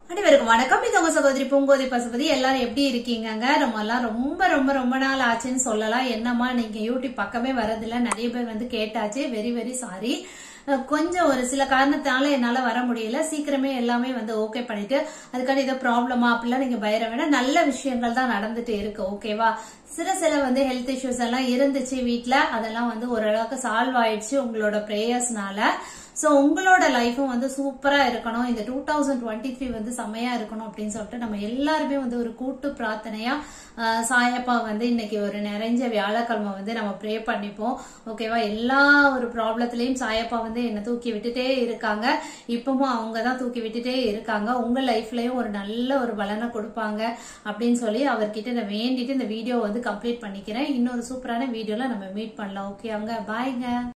அனைவருக்கும் வணக்கம் இது உங்க சகோதரி பூங்கோதி பசுபதி எல்லாரும் எப்படி இருக்கீங்கங்க நம்ம எல்லாம் ரொம்ப ரொம்ப ரொம்ப நாள் ஆச்சுன்னு சொல்லலாம் என்னம்மா நீங்க யூடியூப் பக்கமே வரதில்ல நிறைய பேர் வந்து கேட்டாச்சு வெரி வெரி சாரி கொஞ்சம் ஒரு சில காரணத்தினால என்னால வர முடியல சீக்கிரமே எல்லாமே வந்து ஓகே பண்ணிட்டு அதுக்கான ஏதோ ப்ராப்ளமா அப்படிலாம் நீங்க பயர வேணாம் நல்ல விஷயங்கள் தான் நடந்துட்டு இருக்கு ஓகேவா சில சில வந்து ஹெல்த் இஷ்யூஸ் எல்லாம் இருந்துச்சு வீட்ல அதெல்லாம் வந்து ஓரளவுக்கு சால்வ் ஆயிடுச்சு உங்களோட பிரேயர்ஸ்னால ஸோ உங்களோட லைஃபும் வந்து சூப்பரா இருக்கணும் இந்த டூ தௌசண்ட் டுவெண்ட்டி த்ரீ வந்து செமையா இருக்கணும் அப்படின்னு சொல்லிட்டு நம்ம எல்லாருமே வந்து ஒரு கூட்டு பிரார்த்தனையா ஆஹ், சாயப்பா வந்து இன்னைக்கு ஒரு நிறைஞ்ச வியாழக்கிழமை வந்து நம்ம ப்ரே பண்ணிப்போம் ஓகேவா எல்லா ஒரு ப்ராப்ளத்திலையும் சாயப்பா வந்து என்னை தூக்கி விட்டுட்டே இருக்காங்க இப்பவும் அவங்க தான் தூக்கி விட்டுட்டே இருக்காங்க உங்க லைஃப்லயும் ஒரு நல்ல ஒரு பலனை கொடுப்பாங்க அப்படின்னு சொல்லி அவர்கிட்ட நான் வேண்டிட்டு இந்த வீடியோ வந்து கம்ப்ளீட் பண்ணிக்கிறேன் இன்னொரு சூப்பரான வீடியோல நம்ம மீட் பண்ணலாம் ஓகே அவங்க பாய்ங்க